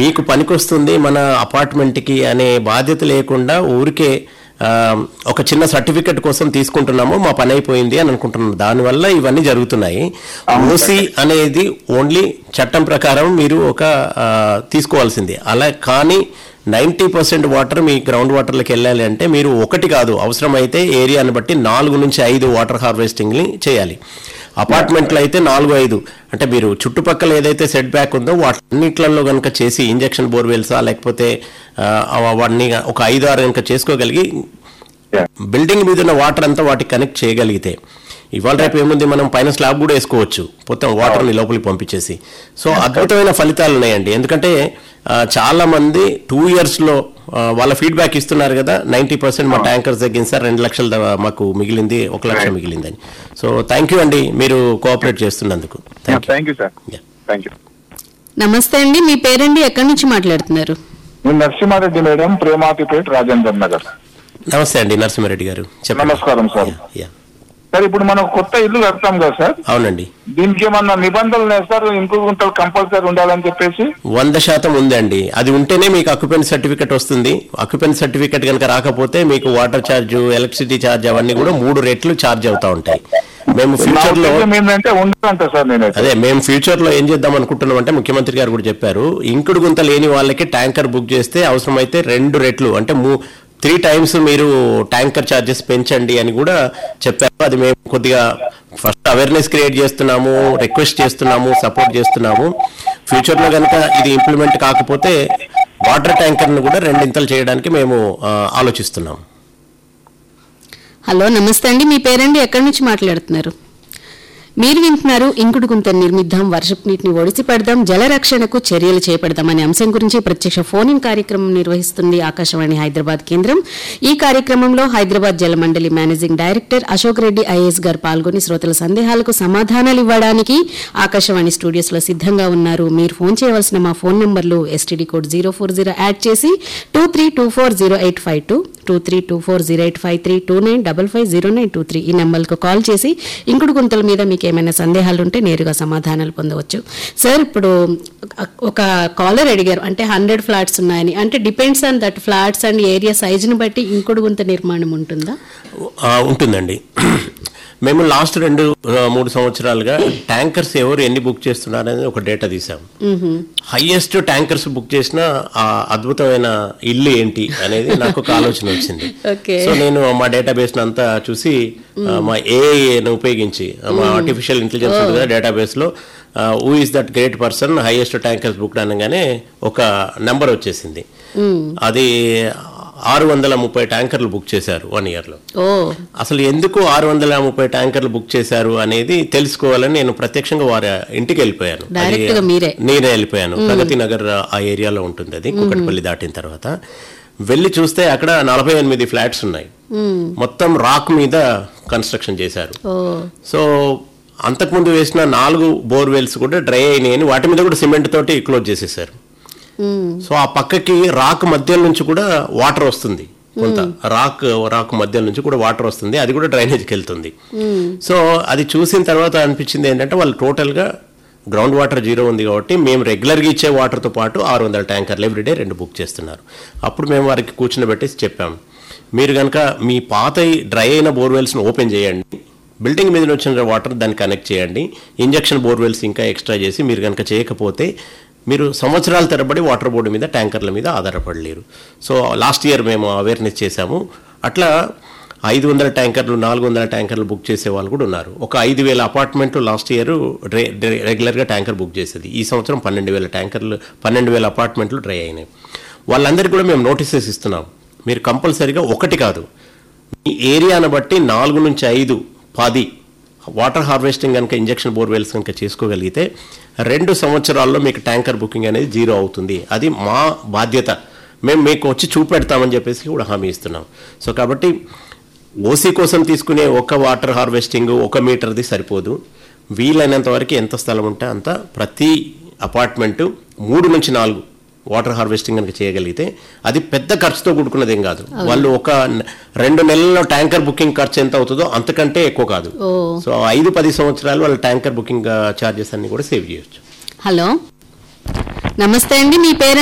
మీకు పనికొస్తుంది మన అపార్ట్మెంట్కి అనే బాధ్యత లేకుండా ఊరికే ఆ, ఒక చిన్న సర్టిఫికెట్ కోసం తీసుకుంటున్నాము మా పని అయిపోయింది అని అనుకుంటున్నాం దానివల్ల ఇవన్నీ జరుగుతున్నాయి ఓసీ అనేది ఓన్లీ చట్టం ప్రకారం మీరు ఒక ఆ, తీసుకోవాల్సింది అలా కానీ నైంటీ పర్సెంట్ వాటర్ మీ గ్రౌండ్ వాటర్లోకి వెళ్ళాలి అంటే మీరు ఒకటి కాదు అవసరమైతే ఏరియాని బట్టి నాలుగు నుంచి ఐదు వాటర్ హార్వెస్టింగ్ని చేయాలి అపార్ట్మెంట్లో అయితే నాలుగు ఐదు అంటే మీరు చుట్టుపక్కల ఏదైతే సెట్ బ్యాక్ ఉందో వాటన్నిట్లలో కనుక చేసి ఇంజక్షన్ బోర్వెల్సా లేకపోతే ఆ, అవన్నీ ఒక ఐదు ఆరు కనుక చేసుకోగలిగి Yeah. బిల్డింగ్ మీద ఉన్న వాటర్ అంతా వాటికి కనెక్ట్ చేయగలిగితే ఇవాళ రేపు ఏముంది మనం పైన స్లాబ్ కూడా వేసుకోవచ్చు మొత్తం వాటర్ని లోపలికి పంపించేసి సో అద్భుతమైన ఫలితాలు ఉన్నాయండి ఎందుకంటే ఆ, చాలా మంది టూ ఇయర్స్లో వాళ్ళ ఫీడ్బ్యాక్ ఇస్తున్నారు కదా నైంటీ పర్సెంట్ మా ట్యాంకర్స్ తగ్గింది సార్ రెండు లక్షల దా- మాకు మిగిలింది ఒక లక్ష మిగిలిందని సో థ్యాంక్ యూ అండి మీరు కోఆపరేట్ చేస్తున్నందుకు thank you thank you sir Yeah. Thank you నమస్తే అండి మీ పేరండి ఎక్కడి నుంచి మాట్లాడుతున్నారు నేను నరసింహారెడ్డి మేడం ప్రేమాతిపేట్ రాజేందర్ నగర్ నమస్తే అండి నరసింహారెడ్డి గారు చెప్పండి నమస్కారం సార్ Yeah, yeah. సార్ ఇప్పుడు మనం కొత్త ఇల్లు కడతాం కదా సార్ అవునండి దీనికి ఏమన్నా నిబంధనలు ఉన్నాయి సార్ ఇంకో గుంటలు కంపల్సరీ ఉండాలని చెప్పేసి వంద శాతం ఉందండి అది ఉంటేనే మీకు అక్యుపెన్స్ సర్టిఫికెట్ వస్తుంది అక్యుపెన్స్ సర్టిఫికెట్ కనుక రాకపోతే మీకు వాటర్ ఛార్జ్ ఎలక్ట్రిసిటీ ఛార్జ్ అవన్నీ కూడా మూడు రెట్లు ఛార్జ్ అవుతా ఉంటాయి మేము ఫ్యూచర్ లో నా ఉద్దేశం ఏంటంటే ఉండాలంట సార్ నేనైతే అదే మేము ఫ్యూచర్ లో ఏం చేద్దాం అనుకుంటున్నాం అంటే ముఖ్యమంత్రి గారు కూడా చెప్పారు ఇంకుడు గుంత లేని వాళ్ళకి ట్యాంకర్ బుక్ చేస్తే అవసరమైతే రెండు రెట్లు అంటే మూ త్రీ టైమ్స్ మీరు ట్యాంకర్ ఛార్జెస్ పెంచండి అని కూడా చెప్పారు అది మేము కొద్దిగా ఫస్ట్ అవేర్నెస్ క్రియేట్ చేస్తున్నాము రిక్వెస్ట్ చేస్తున్నాము సపోర్ట్ చేస్తున్నాము ఫ్యూచర్ లో కనుక ఇది ఇంప్లిమెంట్ కాకపోతే వాటర్ ట్యాంకర్ను కూడా రెండింతలు చేయడానికి మేము ఆ, ఆలోచిస్తున్నాం హలో నమస్తే అండి మీ పేరండి ఎక్కడి నుంచి మాట్లాడుతున్నారు మీరు వింటున్నారు ఇంకుడు గుంత నిర్మిద్దాం వర్షపు నీటిని ఒడిసి పెడదాం జలరక్షణకు చర్యలు చేపడదాం అనే అంశం గురించి ప్రత్యక్ష ఫోన్ ఇన్ కార్యక్రమం నిర్వహిస్తుంది ఆకాశవాణి హైదరాబాద్ కేంద్రం ఈ కార్యక్రమంలో హైదరాబాద్ జల మండలి managing director Ashok Reddy IAS గారు పాల్గొని శ్రోతల సందేహాలకు సమాధానాలు ఇవ్వడానికి ఆకాశవాణి స్టూడియోస్ లో సిద్ధంగా ఉన్నారు మీరు ఫోన్ చేయవలసిన మా ఫోన్ నంబర్లు STD code zero four zero add చేసి two three two four zero eight five two two three two four zero eight five three two nine double five zero nine two three ఈ నెంబర్కు call చేసి ఇంకుడు గుంతల మీద మీకు ఏమైనా సందేహాలు ఉంటే నేరుగా సమాధానాలు పొందవచ్చు సార్ ఇప్పుడు ఒక కాలర్ అడిగారు అంటే హండ్రెడ్ ఫ్లాట్స్ ఉన్నాయని అంటే depends on that flats and area సైజుని బట్టి ఇంకుడు గుంత నిర్మాణం ఉంటుందా ఆ, ఉంటుందండి మేము లాస్ట్ రెండు ఆ, మూడు సంవత్సరాలుగా ట్యాంకర్స్ ఎవరు ఎన్ని బుక్ చేస్తున్నారు అనేది ఒక డేటా తీసాం హైయెస్ట్ ట్యాంకర్స్ బుక్ చేసిన ఆ అద్భుతమైన ఇల్లు ఏంటి అనేది నాకు ఒక ఆలోచన వచ్చింది Okay. సో నేను మా డేటాబేస్ అంతా చూసి ఆ, మా ఏఐని ఉపయోగించి మా ఆర్టిఫిషియల్ ఇంటెలిజెన్స్ ఉంటుంది కదా డేటాబేస్ లో who is that great person highest tankers book అనగానే ఒక నెంబర్ వచ్చేసింది అది ఆరు వందల ముప్పై ట్యాంకర్లు బుక్ చేశారు వన్ ఇయర్లో ఓ అసలు ఎందుకు ఆరు వందల ముప్పై ట్యాంకర్లు బుక్ చేశారు అనేది తెలుసుకోవాలని నేను ప్రత్యక్షంగా వారి ఇంటికి వెళ్ళిపోయాను అది Direct గా మీరే? నేనే వెళ్ళిపోయాను ప్రగతి నగర్ ఆ ఏరియాలో ఉంటుంది అది కుకట్పల్లి దాటిన తర్వాత వెళ్ళి చూస్తే అక్కడ నలభై ఎనిమిది ఫ్లాట్స్ ఉన్నాయి మొత్తం రాక్ మీద కన్స్ట్రక్షన్ చేశారు ఓ సో అంతకుముందు వేసిన నాలుగు బోర్వెల్స్ కూడా డ్రై అయినాయని వాటి మీద కూడా సిమెంట్ తోటి క్లోజ్ చేసేసారు సో ఆ పక్కకి రాక్ మధ్య నుంచి కూడా వాటర్ వస్తుంది కొంత రాక్ రాక్ మధ్య నుంచి కూడా వాటర్ వస్తుంది అది కూడా డ్రైనేజ్కి వెళ్తుంది సో అది చూసిన తర్వాత అనిపించింది ఏంటంటే వాళ్ళు టోటల్గా గ్రౌండ్ వాటర్ జీరో ఉంది కాబట్టి మేము రెగ్యులర్గా ఇచ్చే వాటర్తో పాటు ఆరు వందల ట్యాంకర్లు ఎవ్రీడే రెండు బుక్ చేస్తున్నారు అప్పుడు మేము వారికి కూర్చుని పెట్టేసి చెప్పాము మీరు కనుక మీ పాత డ్రై అయిన బోర్వెల్స్ని ఓపెన్ చేయండి బిల్డింగ్ మీద వచ్చిన వాటర్ దాన్ని కనెక్ట్ చేయండి ఇంజక్షన్ బోర్వెల్స్ ఇంకా ఎక్స్ట్రా చేసి మీరు కనుక చేయకపోతే మీరు సంవత్సరాల తరబడి వాటర్ బోర్డు మీద ట్యాంకర్ల మీద ఆధారపడలేరు సో లాస్ట్ ఇయర్ మేము అవేర్నెస్ చేశాము అట్లా ఐదు వందల ట్యాంకర్లు నాలుగు వందల ట్యాంకర్లు బుక్ చేసే వాళ్ళు కూడా ఉన్నారు ఒక ఐదు వేల అపార్ట్మెంట్లు లాస్ట్ ఇయర్ రెగ్యులర్గా ట్యాంకర్ బుక్ చేసేది ఈ సంవత్సరం పన్నెండు వేల ట్యాంకర్లు పన్నెండు వేల అపార్ట్మెంట్లు డ్రై అయినాయి వాళ్ళందరికీ కూడా మేము నోటీసెస్ ఇస్తున్నాం మీరు కంపల్సరీగా ఒకటి కాదు మీ ఏరియాను బట్టి నాలుగు నుంచి ఐదు పది వాటర్ హార్వెస్టింగ్ కనుక ఇంజక్షన్ బోర్వెల్స్ కనుక చేసుకోగలిగితే రెండు సంవత్సరాల్లో మీకు ట్యాంకర్ బుకింగ్ అనేది జీరో అవుతుంది అది మా బాధ్యత మేము మీకు వచ్చి చూపెడతామని చెప్పేసి కూడా హామీ ఇస్తున్నాం సో కాబట్టి ఓసీ కోసం తీసుకునే ఒక వాటర్ హార్వెస్టింగ్ ఒక మీటర్ది సరిపోదు వీలైనంత వరకు ఎంత స్థలం ఉంటే అంత ప్రతి అపార్ట్మెంటు మూడు నుంచి నాలుగు వాటర్ హార్వెస్టింగ్ కనుక చేయగలిగితే అది పెద్ద ఖర్చుతో కూడుకున్నదేం కాదు వాళ్ళు ఒక న- రెండు నెలల్లో ట్యాంకర్ బుకింగ్ ఖర్చు ఎంత అవుతుందో అంతకంటే ఎక్కువ కాదు ఓ. సో ఐదు పది సంవత్సరాలు వాళ్ళ ట్యాంకర్ బుకింగ్ ఛార్జెస్ అన్ని కూడా సేవ్ చేయొచ్చు హలో నమస్తే అండి మీ పేరు